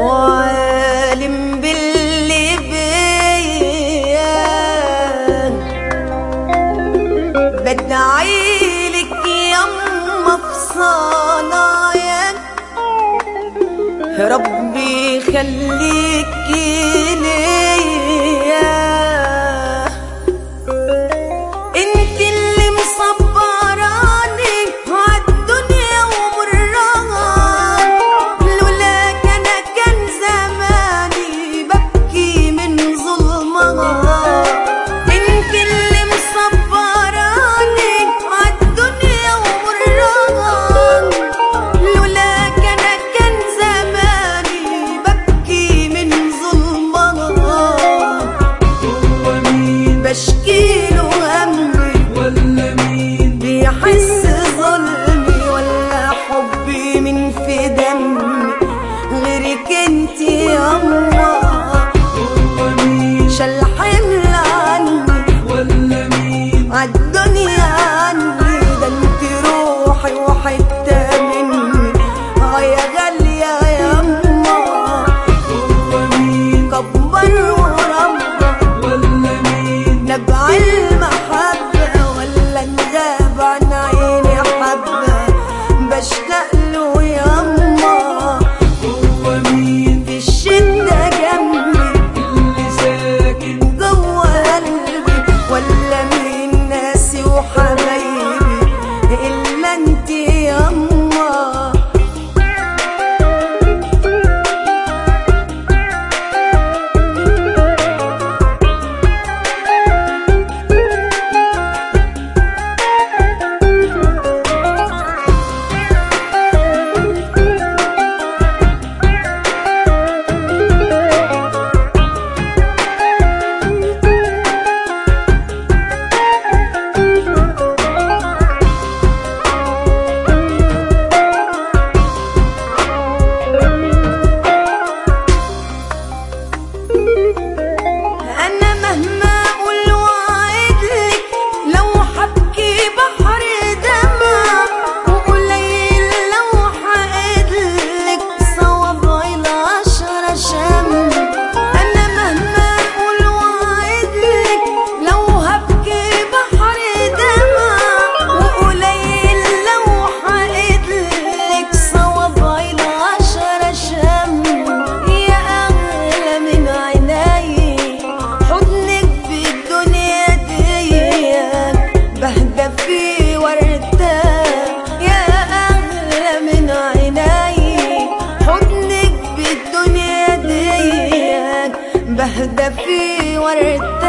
وعالم باللي بيا بدعيلك يما في صلايا ربي خليكي ليا انت اللي مصبراني عالدنيا ومرها لولاك انا كان زماني ببكي من ظلمها انت اللي مصبراني عالدنيا ومرها لولاك انا كان زماني ببكي من ظلمها هو مين بشكي له همي ولا مين بيحس ظلمي ولا حبي من في دمي غيرك انت يما هو مين شال حمل عني ولا مين عالدنيا عني ده انت روحي وحتة مني اه يا غالية يما هو مين كبر وربى ولا مين نبع المحبة ولا نغاب عن عيني حبة بشتاق له يما هو مين في الشدة جنبي اللي ساكن جوه قلبي ولا مين ناسي وحبايبي إلا انت يما أنا مهما أقول وأعدلك لو حبكي بحر دمع وقليل لو حقدلك صوابعي العشرة شم أنا مهما أقول وأعدلك لو هبكي بحر دمع وقليل لو حقدلك صوابعي العشرة شم يا أغلى من عيني حضنك بالدنيا ديك بهدى فيه وارتاح يا أغلى من عيني حضنك بالدنيا ديك بهدى فيه وارتاح